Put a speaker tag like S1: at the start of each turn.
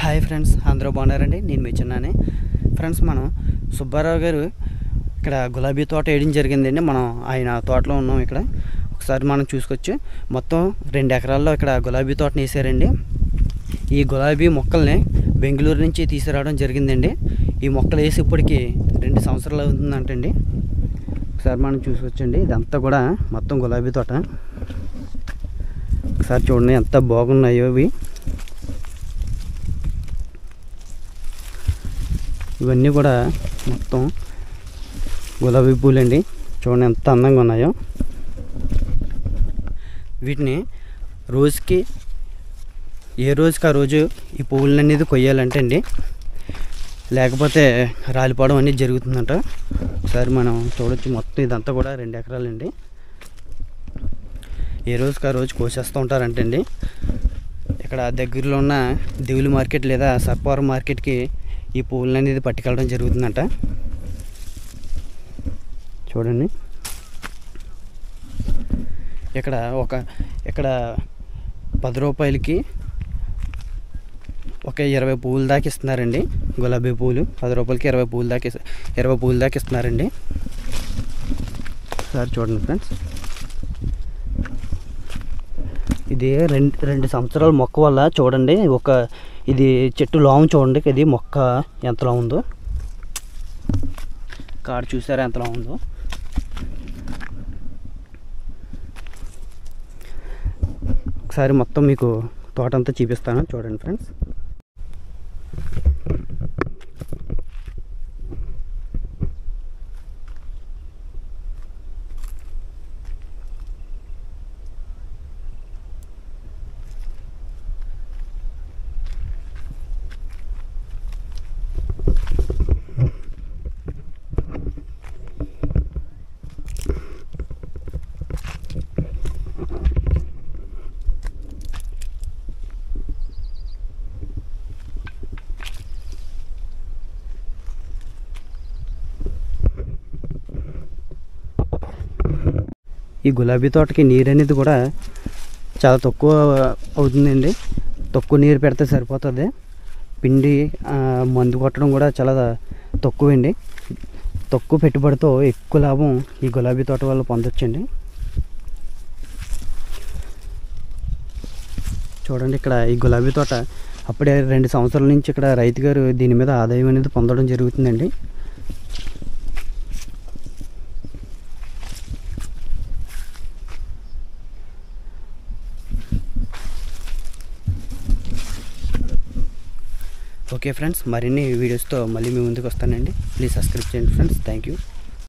S1: hi friends అందరూ బాగున్నారండి నేను మీ చిన్నానే ఫ్రెండ్స్ మనం సుబ్బారావు గారు ఇక్కడ గులాబీ తోట వేయడం జరిగిందండి మనం ఆయన తోటలో ఉన్నాం ఇక్కడ ఒకసారి మనం చూసుకోవచ్చు మొత్తం రెండు ఎకరాల్లో ఇక్కడ గులాబీ తోటని వేసారండి ఈ గులాబీ మొక్కల్ని బెంగళూరు నుంచి తీసుకురావడం జరిగిందండి ఈ మొక్కలు వేసి ఇప్పటికి రెండు సంవత్సరాలు అవుతుందంటండి ఒకసారి మనం చూసుకోవచ్చండి ఇదంతా కూడా మొత్తం గులాబీ తోట ఒకసారి చూడండి ఎంత బాగున్నాయో ఇవి ఇవన్నీ కూడా మొత్తం గులాబీ పూలండి చూడండి ఎంత అందంగా ఉన్నాయో వీటిని రోజుకి ఏ రోజుకి ఆ రోజు ఈ పువ్వులు అనేది కొయ్యాలంటే అండి లేకపోతే రాలిపోవడం అనేది జరుగుతుందంట ఒకసారి మనం చూడొచ్చు మొత్తం ఇదంతా కూడా రెండు ఎకరాలండి ఏ రోజుకి ఆ రోజు కోసేస్తూ ఉంటారంటే అండి ఇక్కడ దగ్గరలో ఉన్న దివులు మార్కెట్ లేదా సర్పవరం మార్కెట్కి ఈ పువ్వులు అనేది పట్టుకెళ్ళడం జరుగుతుందంట చూడండి ఇక్కడ ఒక ఇక్కడ పది రూపాయలకి ఒక ఇరవై పువ్వులు దాకా ఇస్తున్నారండి గులాబీ పువ్వులు పది రూపాయలకి ఇరవై పువ్వులు దాకా ఇస్- ఇరవై పువ్వులు దాకా ఇస్తున్నారండి ఒకసారి చూడండి ఫ్రెండ్స్ ఇది రెండు రెండు సంవత్సరాల మొక్క వల్ల చూడండి ఒక ఇది చెట్టు లావు చూడండి ఇది మొక్క ఎంతలా ఉందో కాడు చూసారా ఎంతలా ఉందో ఒకసారి మొత్తం మీకు తోట అంతా చూపిస్తాను చూడండి ఫ్రెండ్స్ ఈ గులాబీ తోటకి నీరు అనేది కూడా చాలా తక్కువ అవుతుందండి తక్కువ నీరు పెడితే సరిపోతుంది పిండి ఆ, మందు కొట్టడం కూడా చాలా తక్కువండి తక్కువ పెట్టుబడితో ఎక్కువ లాభం ఈ గులాబీ తోట వల్ల పొందొచ్చండి చూడండి ఇక్కడ ఈ గులాబీ తోట అప్పుడే రెండు సంవత్సరాల నుంచి ఇక్కడ రైతు గారు దీని మీద ఆదాయం అనేది పొందడం జరుగుతుందండి ఓకే ఫ్రెండ్స్ మరిన్ని వీడియోస్తో మళ్ళీ మీ ముందుకు వస్తానండి ప్లీజ్ సబ్స్క్రైబ్ చేయండి ఫ్రెండ్స్ థ్యాంక్ యూ